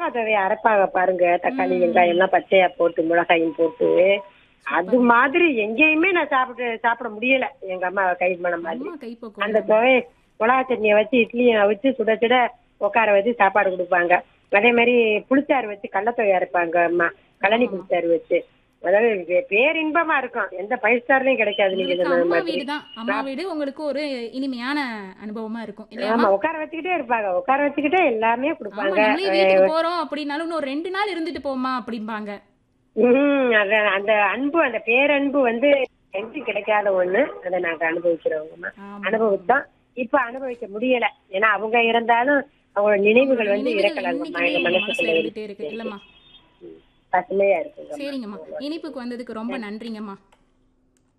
மிளகாய் தவையை அரைப்பாங்க பாருங்க தக்காளி வெங்காயம் எல்லாம் பச்சையா போட்டு மிளகாயும் போட்டு அது மாதிரி எங்கேயுமே நான் சாப்பிட்டு சாப்பிட முடியல எங்க அம்மா கை மணம் மாதிரி அம்மா கைப்பக்குவம் அந்த துவை மிளகா சட்னியை வச்சு இட்லியை வச்சு சுட சுட உட்கார வச்சு சாப்பாடு கொடுப்பாங்க அதே மாதிரி புளிச்சாறு வச்சு கடலத்தொகை அரைப்பாங்க அம்மா கழனி புளிச்சாறு வச்சு அதாவது வே- பேரின்பமா இருக்கும் எந்த ஃபைவ் ஸ்டார்லயும் கிடைக்காது நீங்க உங்களுக்கு சொன்ன அம்மா மாதிரி வீடு தான் அம்மா வீடு உங்களுக்கு ஒரு இனிமையான அனுபவமா இருக்கும் இல்லையா ஆமா உட்கார வச்சுக்கிட்டே இருப்பாங்க உட்கார வச்சுக்கிட்டே எல்லாமே ஆமா கொடுப்பாங்க நம்மளே வீட்டுக்கு போறோம் அப்படின்னாலும் இன்னும் ஒரு ரெண்டு நாள் இருந்துட்டு போமா அப்படிம்பாங்க உம் அத அந்த அன்பு அந்த பேரன்பு வந்து எங்கேயும் கிடைக்காத ஒண்ணு அதை நாங்க அனுபவிக்கிறவங்கம்மா ஆமா. அனுபவித்தோம் இப்ப அனுபவிக்க முடியல ஏன்னா அவங்க இருந்தாலும் அவங்களோட நினைவுகள் வந்து நினைவுகள் இறக்கலாங்கம்மா இன்னைக்குமே எங்க நம்ம மனசுல மனசுக்குள்ள இருந்துட்டே இருக்கு இல்லம்மா பசுமையா இருக்குங்க சரிங்கம்மா இனிப்புக்கு வந்ததுக்கு ரொம்ப நன்றிங்கம்மா